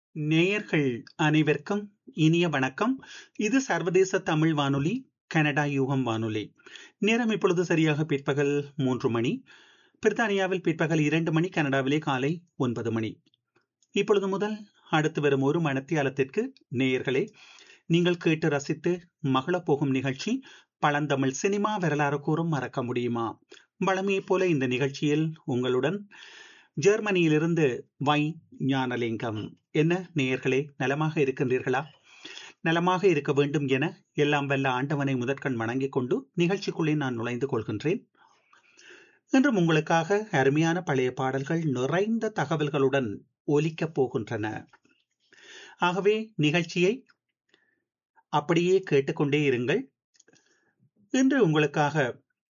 நேயர்கள் அனைவருக்கும் இனிய வணக்கம் இது சர்வதேச தமிழ் வானொலி கனடா யூகம் வானொலி நேரம் இப்பொழுது சரியாக பிற்பகல் மூன்று மணி பிரித்தானியாவில் பிற்பகல் இரண்டு மணி கனடாவிலே காலை ஒன்பது மணி இப்பொழுது முதல் அடுத்து வரும் ஒரு மணத்தியாலத்திற்கு நேயர்களே நீங்கள் கேட்டு ரசித்து மகளப் போகும் நிகழ்ச்சி பழந்தமிழ் சினிமா வரலாறு கூறும் மறக்க முடியுமா வளமையைப் போல இந்த நிகழ்ச்சியில் உங்களுடன் ஜெர்மனியிலிருந்து வை ஞானலிங்கம் என்ன நேயர்களே நலமாக இருக்கின்றீர்களா நலமாக இருக்க வேண்டும் என எல்லாம் வல்ல ஆண்டவனை முதற்கண் வணங்கிக் கொண்டு நிகழ்ச்சிக்குள்ளே நான் நுழைந்து கொள்கின்றேன் இன்றும் உங்களுக்காக அருமையான பழைய பாடல்கள் நிறைந்த தகவல்களுடன் ஒலிக்கப் போகின்றன ஆகவே நிகழ்ச்சியை அப்படியே கேட்டுக்கொண்டே இருங்கள் இன்று உங்களுக்காக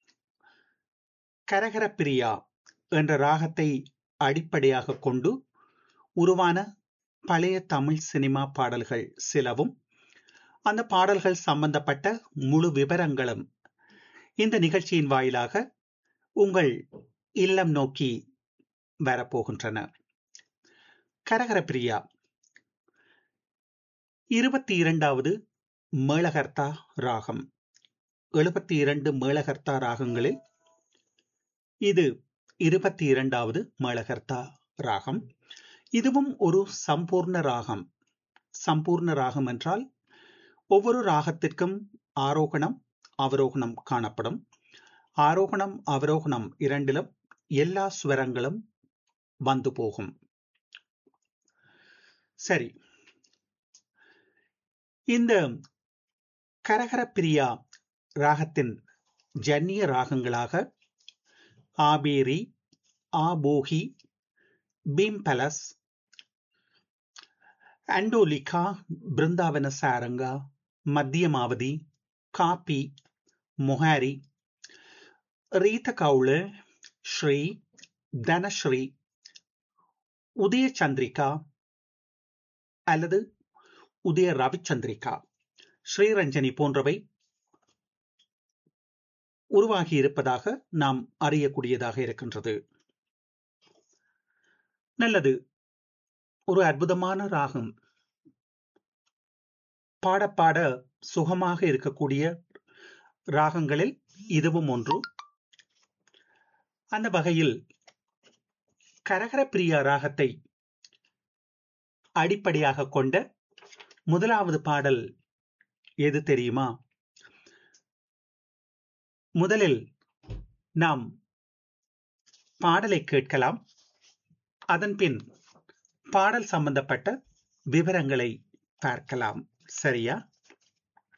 கரகரப்பிரியா என்ற ராகத்தை அடிப்படையாக கொண்டு உருவான பழைய தமிழ் சினிமா பாடல்கள் சிலவும் அந்த பாடல்கள் சம்பந்தப்பட்ட முழு விவரங்களும் இந்த நிகழ்ச்சியின் வாயிலாக உங்கள் இல்லம் நோக்கி வரப்போகின்றன கரகரப்பிரியா இருபத்தி இரண்டாவது மேளகர்த்தா ராகம் எழுபத்தி இரண்டு மேளகர்த்தா ராகங்களில் இது இருபத்தி இரண்டாவது மேளகர்த்தா ராகம் இதுவும் ஒரு சம்பூர்ண ராகம் சம்பூர்ண ராகம் என்றால் ஒவ்வொரு ராகத்திற்கும் ஆரோகணம் அவரோகணம் காணப்படும் ஆரோகணம் அவரோகணம் இரண்டிலும் எல்லா ஸ்வரங்களும் வந்து போகும் சரி இந்த கரகரப்பிரியா ராகத்தின் ஜன்னிய ராகங்களாக ஆபேரி ஆபோகி பீம்பலஸ் அண்டோலிகா பிருந்தாவன சாரங்கா மத்தியமாவதி காப்பி முஹாரி ரீத கவுள ஸ்ரீ தனஸ்ரீ உதய சந்திரிகா அல்லது உதய ரவிச்சந்திரிகா ஸ்ரீரஞ்சனி போன்றவை உருவாகி இருப்பதாக நாம் அறியக்கூடியதாக இருக்கின்றது நல்லது ஒரு அற்புதமான ராகம் பாட பாட சுகமாக இருக்கக்கூடிய ராகங்களில் இதுவும் ஒன்று அந்த வகையில் கரகரப்பிரியா ராகத்தை அடிப்படையாக கொண்ட முதலாவது பாடல் எது தெரியுமா முதலில் நாம் பாடலை கேட்கலாம் அதன்பின் பாடல் சம்பந்தப்பட்ட விவரங்களை பார்க்கலாம் சரியா